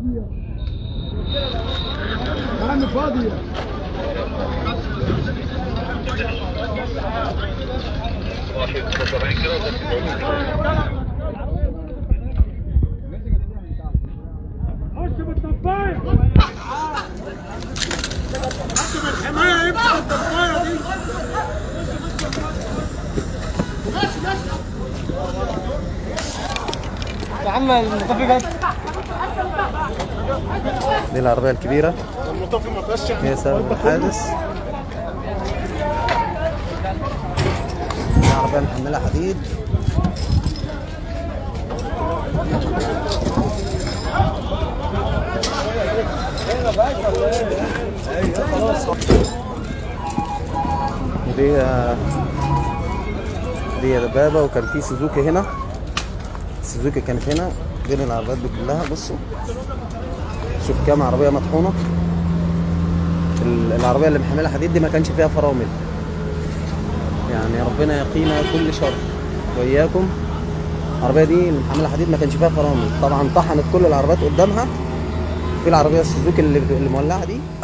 فاضية يا عم فاضية خش بالطفاية خش بالحماية يمسك الطفاية دي يا عم المطفي بس دي العربية الكبيرة المطفي ما فيهاش هي سبب الحادث دي عربية محملة حديد ودي دي دبابة وكان في سوزوكي هنا سوزوكي كانت هنا بين العربيات دي كلها بصوا شوف كام عربية مطحونة ال- العربية اللي محملة حديد دي ما كانش فيها فرامل يعني ربنا يقينا كل شر وإياكم العربية دي اللي محملة حديد ما كانش فيها فرامل طبعا طحنت كل العربيات قدامها في العربية السوزوكي اللي اللي مولعة دي